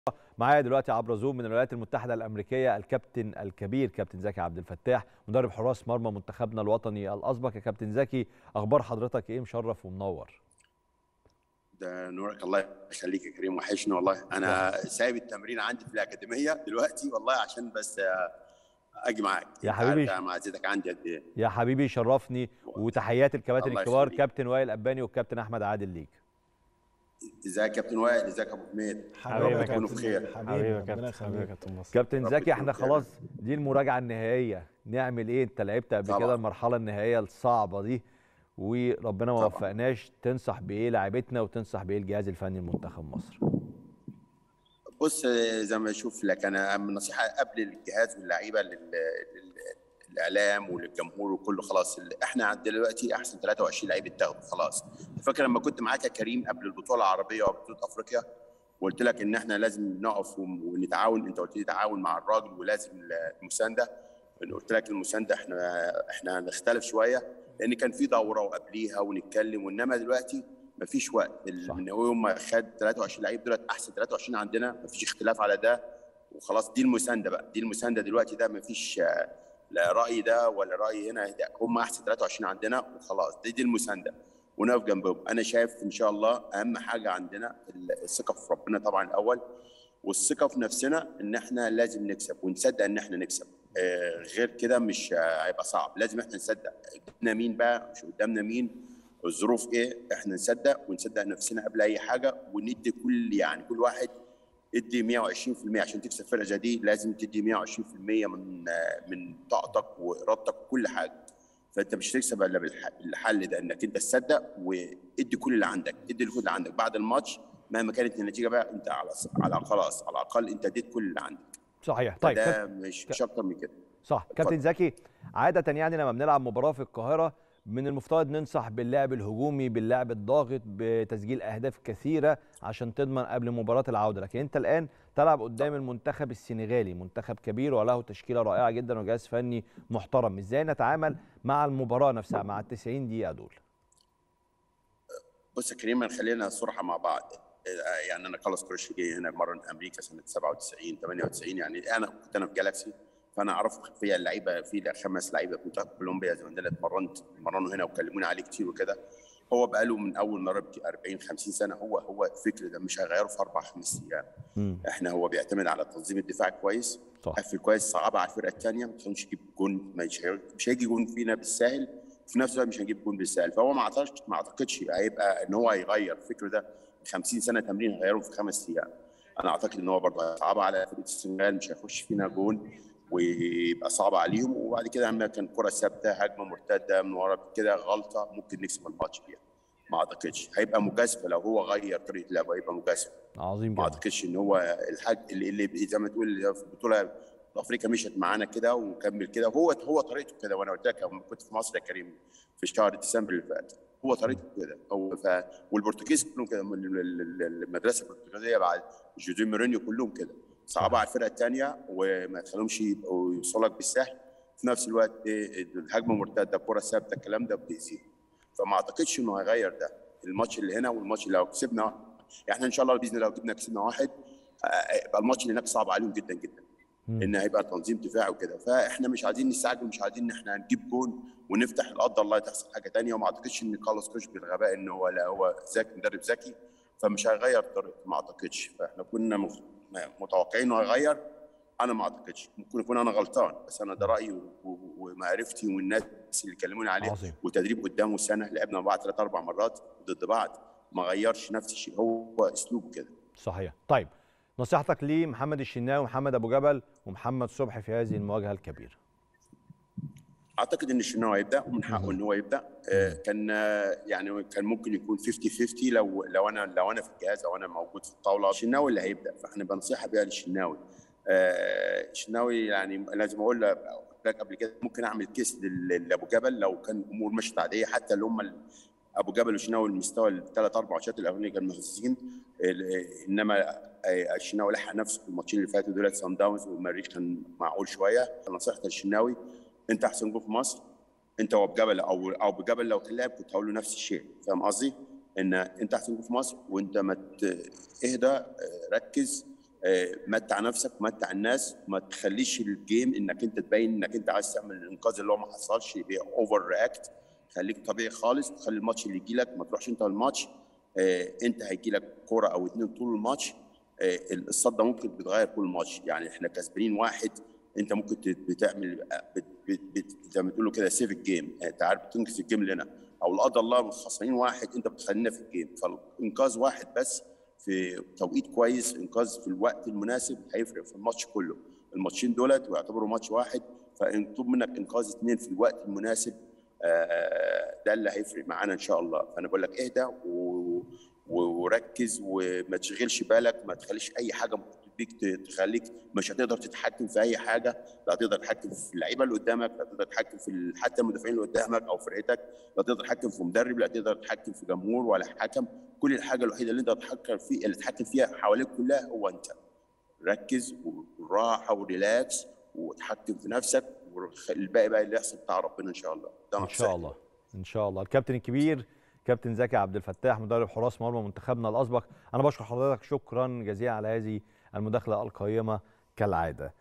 معايا دلوقتي عبر زوم من الولايات المتحده الامريكيه الكابتن الكبير كابتن زكي عبد الفتاح مدرب حراس مرمى منتخبنا الوطني الاسبق يا كابتن زكي اخبار حضرتك ايه مشرف ومنور ده نورك الله يخليك يا كريم وحشني والله انا سايب التمرين عندي في الاكاديميه دلوقتي والله عشان بس اجي معاك يا حبيبي معزتك عندي قد ايه يا حبيبي شرفني وتحيات الكباتن الله الكبار يخليك. كابتن وائل اباني والكابتن احمد عادل ليك ازيك يا كابتن وائل ازيك يا ابو حميد حبيبي يا تكونوا كابتن. بخير حبيبي يا ربنا كابتن يخليك. حبيبي يا كابتن مصر كابتن رب زكي احنا يكون خلاص دي المراجعه النهائيه نعمل ايه انت لعبت قبل طبعا. كده المرحله النهائيه الصعبه دي وربنا ما طبعا. وفقناش تنصح بايه لاعبتنا وتنصح بايه الجهاز الفني لمنتخب مصر بص زي ما اشوف لك انا من نصيحه قبل الجهاز واللعيبه لل... لل... الاعلام وللجمهور وكله خلاص ال- احنا عندنا دلوقتي احسن 23 لعيب اتاخدوا خلاص فاكر لما كنت معاك يا كريم قبل البطوله العربيه وبطوله افريقيا وقلت لك ان احنا لازم نقف ون- ونتعاون انت قلت لي تعاون مع الراجل ولازم المسانده أنا قلت لك المسانده احنا احنا هنختلف شويه لان كان في دوره وقبليها ونتكلم وانما دلوقتي مفيش وقت ال- صح. من يوم ما خد 23 لعيب دولت احسن 23 عندنا مفيش اختلاف على ده وخلاص دي المسانده بقى دي المسانده دلوقتي ده مفيش آه، لا راي ده ولا راي هنا ده هم احسن 23 عندنا وخلاص دي دي المسانده ونقف جنبهم انا شايف ان شاء الله اهم حاجه عندنا الثقه في ربنا طبعا الاول والثقه في نفسنا ان احنا لازم نكسب ونصدق ان احنا نكسب آه، غير كده مش آه، هيبقى صعب لازم احنا نصدق قدامنا مين بقى مش قدامنا مين الظروف ايه احنا نصدق ونصدق نفسنا قبل اي حاجه وندي كل يعني كل واحد ادي 120% عشان تكسب فرقه زي دي لازم تدي 120% من آه، من طاقتك وارادتك وكل حاجه فانت مش هتكسب الا بالح- بالحل ده انك انت تصدق وادي كل اللي عندك ادي كل اللي عندك بعد الماتش مهما كانت النتيجه بقى انت على على خلاص على الاقل انت اديت كل اللي عندك صحيح طيب ده كابتن- مش مش اكتر من كده صح كابتن زكي عادة يعني لما بنلعب مباراة في القاهرة من المفترض ننصح باللعب الهجومي باللعب الضاغط بتسجيل أهداف كثيرة عشان تضمن قبل مباراة العودة لكن أنت الآن تلعب قدام المنتخب السنغالي منتخب كبير وله تشكيلة رائعة جدا وجهاز فني محترم إزاي نتعامل مع المباراة نفسها مع ال 90 دقيقة دول بص يا كريم خلينا صراحه مع بعض آه، يعني انا كارلوس كروش جاي هنا مرن امريكا سنه 97 98 يعني انا كنت انا في جالاكسي فانا اعرف فيها اللعيبه في خمس لعيبه في منتخب كولومبيا زي ما انا اتمرنت اتمرنوا هنا وكلموني عليه كتير وكده هو بقاله من اول ما ربي 40 50 سنه هو هو الفكر ده مش هيغيره في اربع خمس ايام مم. احنا هو بيعتمد على تنظيم الدفاع كويس صح. قفل كويس صعب على الفرقه الثانيه ما تخلوش يجيب جون مش هي- مش هيجي جون فينا بالساهل وفي نفس الوقت مش هنجيب جون بالساهل فهو ما اعتقدش ما اعتقدش هيبقى ان هو هيغير الفكر ده 50 سنه تمرين هيغيرهم في خمس ايام انا اعتقد ان هو برضه صعب على فرقه السنغال مش هيخش فينا جون ويبقى صعب عليهم وبعد كده عندنا كان كره ثابته هجمه مرتده من ورا كده غلطه ممكن نكسب الماتش فيها ما اعتقدش هيبقى مجازفه لو هو غير طريقه لعبه هيبقى مجازفه عظيم ما جدا اعتقدش ان هو الحاج اللي, اللي زي ما تقول في البطوله افريقيا مشت معانا كده وكمل كده هو هو طريقته كده وانا قلت لك لما كنت في مصر يا كريم في شهر ديسمبر اللي فات هو طريقته كده هو ف... والبرتغيز كلهم كده من ال- ال- ال- المدرسه البرتغاليه بعد جوزيه مورينيو كلهم كده صعبه على الفرقه الثانيه وما تخليهمش يبقوا يوصلوا لك بالسهل في نفس الوقت إيه، الهجمه مرتده كره ثابته الكلام ده بتاذيهم فما اعتقدش انه هيغير ده الماتش اللي هنا والماتش اللي لو كسبنا يعني احنا ان شاء الله باذن الله لو جبنا كسبنا واحد آه، يبقى الماتش اللي هناك صعب عليهم جدا جدا مم. ان هيبقى تنظيم دفاعي وكده فاحنا مش عايزين نستعجل مش عايزين ان احنا نجيب جون ونفتح لا قدر الله تحصل حاجه تانية وما اعتقدش ان كارلوس كوش بالغباء ان هو لا هو ذكي مدرب ذكي فمش هيغير طريقته ما اعتقدش فاحنا كنا مخ- متوقعين انه هيغير انا ما اعتقدش ممكن يكون انا غلطان بس انا ده رايي و- و- ومعرفتي والناس اللي كلموني عليه عظيم. وتدريب قدامه سنه لعبنا مع بعض ثلاث اربع مرات ضد بعض ما غيرش نفس الشيء هو اسلوبه كده صحيح طيب نصيحتك لمحمد الشناوي ومحمد أبو جبل ومحمد صبحي في هذه المواجهة الكبيرة اعتقد ان الشناوي هيبدا ومن حقه ان هو يبدا آه، كان آه، يعني كان ممكن يكون 50 50 لو لو انا لو انا في الجهاز او انا موجود في الطاوله الشناوي اللي هيبدا فاحنا بنصيحه بيها للشناوي آه، الشناوي يعني لازم اقول لك قلت لك قبل كده ممكن اعمل كيس لل- لابو جبل لو كان الامور مشت عاديه حتى اللي هم ال- ابو جبل والشناوي المستوى الثلاث اربع ماتشات الاولانيه كانوا مهززين ال- انما آه، الشناوي لحق نفسه في الماتشين اللي فاتوا دول سان داونز والمريخ كان معقول شويه نصيحه الشناوي انت احسن جول في مصر انت وابو جبل او او بجبل لو كان لاعب كنت هقول له نفس الشيء فاهم قصدي؟ ان انت احسن جول في مصر وانت ما ت- اهدى اه، ركز آه، متع نفسك متع الناس ما تخليش الجيم انك انت تبين انك انت عايز تعمل الانقاذ اللي هو ما حصلش هي اوفر رياكت خليك طبيعي خالص تخلي الماتش اللي يجي لك ما تروحش انت الماتش آه، انت هيجي لك كوره او اتنين طول الماتش آه، الصده ممكن بتغير كل ماتش يعني احنا كسبانين واحد انت ممكن ت- بتعمل بت- بت- بت- زي ما بتقولوا كده سيف الجيم انت عارف بتنقذ الجيم لنا او لا قدر الله خسرانين واحد انت بتخلينا في الجيم فالانقاذ واحد بس في توقيت كويس انقاذ في الوقت المناسب هيفرق في الماتش كله الماتشين دولت ويعتبروا ماتش واحد فيطلب منك انقاذ اثنين في الوقت المناسب آه، ده اللي هيفرق معانا ان شاء الله فانا بقول لك اهدى و- و- وركز وما تشغلش بالك ما تخليش اي حاجه بيك ت- تخليك مش هتقدر تتحكم في اي حاجه لا هتقدر تتحكم في اللعيبه اللي قدامك لا تقدر تتحكم في ال- حتى المدافعين اللي قدامك او فرقتك لا تقدر تتحكم في مدرب لا تقدر تتحكم في جمهور ولا حكم كل الحاجه الوحيده اللي انت تتحكم فيه اللي تتحكم فيها حواليك كلها هو انت ركز وراحه وريلاكس وتحكم في نفسك والباقي بقى اللي يحصل بتاع ربنا ان شاء الله ده ان نصيحتي. شاء الله ان شاء الله الكابتن الكبير كابتن زكي عبد الفتاح مدرب حراس مرمى منتخبنا الاسبق انا بشكر حضرتك شكرا جزيلا على هذه المداخله القيمه كالعاده